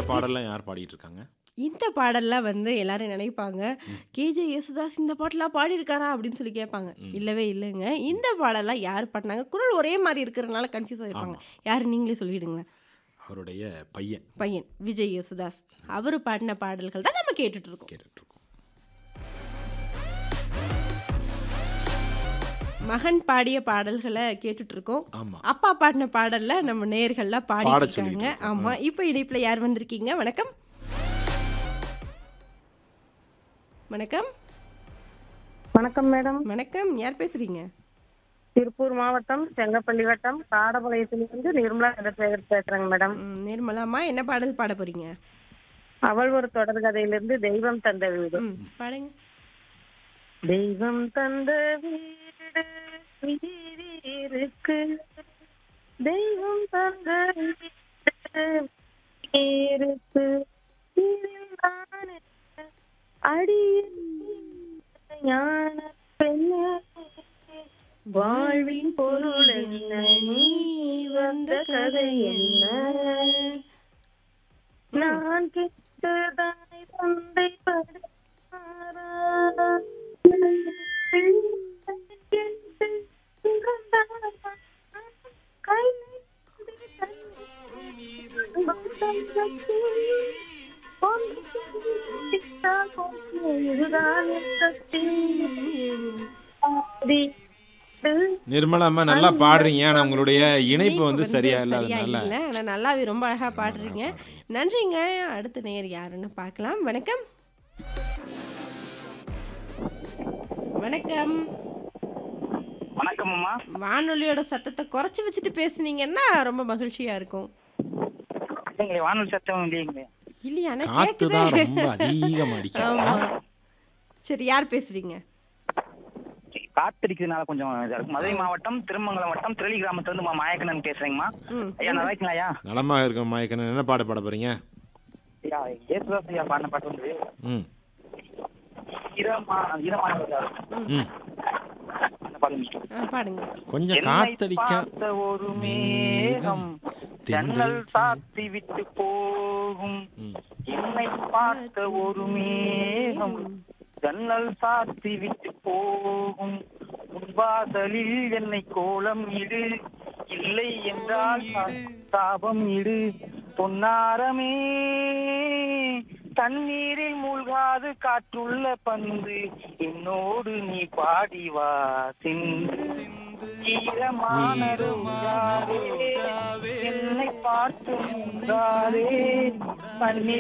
பாடல்லாம் யார் பாடிட்டு இருக்காங்க இந்த பாடல்லாம் வந்து எல்லாரும் நினைப்பாங்க கேஜே யேசுதாஸ் இந்த பாட்டெல்லாம் பாடியிருக்காரா அப்படின்னு சொல்லி கேட்பாங்க இல்லவே இல்லைங்க இந்த பாடலாம் யார் பாடினாங்க குரல் ஒரே மாதிரி இருக்கிறதுனால கன்ஃபியூஸ் ஆகிருப்பாங்க யார் நீங்களே சொல்லிடுங்களேன் அவருடைய பையன் பையன் விஜய் யேசுதாஸ் அவர் பாடின பாடல்கள் தான் நம்ம கேட்டுட்டு இருக்கோம் கேட்டுட்டு இருக்கோம் மகன் பாடிய பாடல்களை கேட்டுட்டு இருக்கோம் ஆமா அப்பா பாடின பாடல்ல நம்ம நேயர்கள்லாம் பாட பாடிட்டு சொல்லிட்டு இருக்காங்க இருக்கோம். ஆமா இப்போ இணைப்புல யார் வந்திருக்கீங்க வணக்கம் வணக்கம் வணக்கம் மேடம் வணக்கம் யார் பேசுறீங்க திருப்பூர் மாவட்டம் செங்கப்பள்ளி வட்டம் காடபாளையத்திலிருந்து நிர்மலா சந்திரசேகர் பேசுறேங்க மேடம் ம், நிர்மலாம்மா என்ன பாடல் பாட போறீங்க அவள் ஒரு தொடர் கதையிலிருந்து தெய்வம் தந்த வீடு ம் பாடுங்க தெய்வம் தந்த வீடு வீதி இருக்கு தெய்வம் தந்த வீடு இருக்கு இதில் நான் அடியில் ஞான பெண்ணே வாழ்வின் பொருள் என்ன நீ வந்த கதை என்ன நான் கேட்டதாய் தந்தை படுத்தாரா? கேட்டு இறந்தாரா? கை நீட்டி பந்தம் கட்டி ஒன்று சேர்த்தால் போதும். இதுதான் என் சக்தி. ஆதி நிர்மலா அம்மா நல்லா பாடுறீங்க ஆனா உங்களுடைய இணைப்பு இணைப்பு வந்து சரியா சரியா இல்லாதனால இல்ல ஆனா நல்லாவே ரொம்ப அழகா பாடுறீங்க பாடுறீங்க. நன்றிங்க அடுத்த நேயர் யாருன்னு பார்க்கலாம் வணக்கம் வணக்கம் வணக்கம் அம்மா வானொலியோட சத்தத்தை குறைச்சு வச்சுட்டு பேசுனீங்கன்னா ரொம்ப மகிழ்ச்சியா இருக்கும் இல்லைங்களே வானொலி சத்தம் இல்லைங்களே இல்லையா ஆனா காத்து கேக்குதே தான் ரொம்ப அதிகமா அடிக்கும் ஆமா சரி யார் பேசுறீங்க காத்திருக்கிறதுனால கொஞ்சம் இதா இருக்கு மதுரை மாவட்டம் திருமங்கலம் வட்டம் திரளி கிராமத்துல இருந்து மா மாயக்கண்ணன் பேசுறேங்கம்மா ம் ஐயா நல்லா இருக்கீங்களா ஐயா நலமா இருக்க மாயக்கண்ணன் என்ன பாட பாட போறீங்க ஐயா ஏசுதாஸ் ஐயா பாடின பாட்டு வந்து ம் ஈரமா ஈரமான ம் அந்த பாடுங்க ஆ, பாடுங்க கொஞ்சம் என்னை காத்தடிக்க பார்த்த ஒரு மேகம் ஜன்னல் சாத்தி விட்டு போகும் ம். என்னை பார்த்த ஒரு மேகம் ஜன்னல் சாத்தி விட்டு போகும் முன்வாசலில் என்னை கோலம் இடு இல்லை என்றால் தாபம் இடு பொன்னாரமே தண்ணீரில் மூழ்காது காற்றுள்ள பந்து என்னோடு நீ பாடி வா சென்று ஈரமான ரோஜாவே, என்னை பார்த்து நின்றாரே கண்ணீர்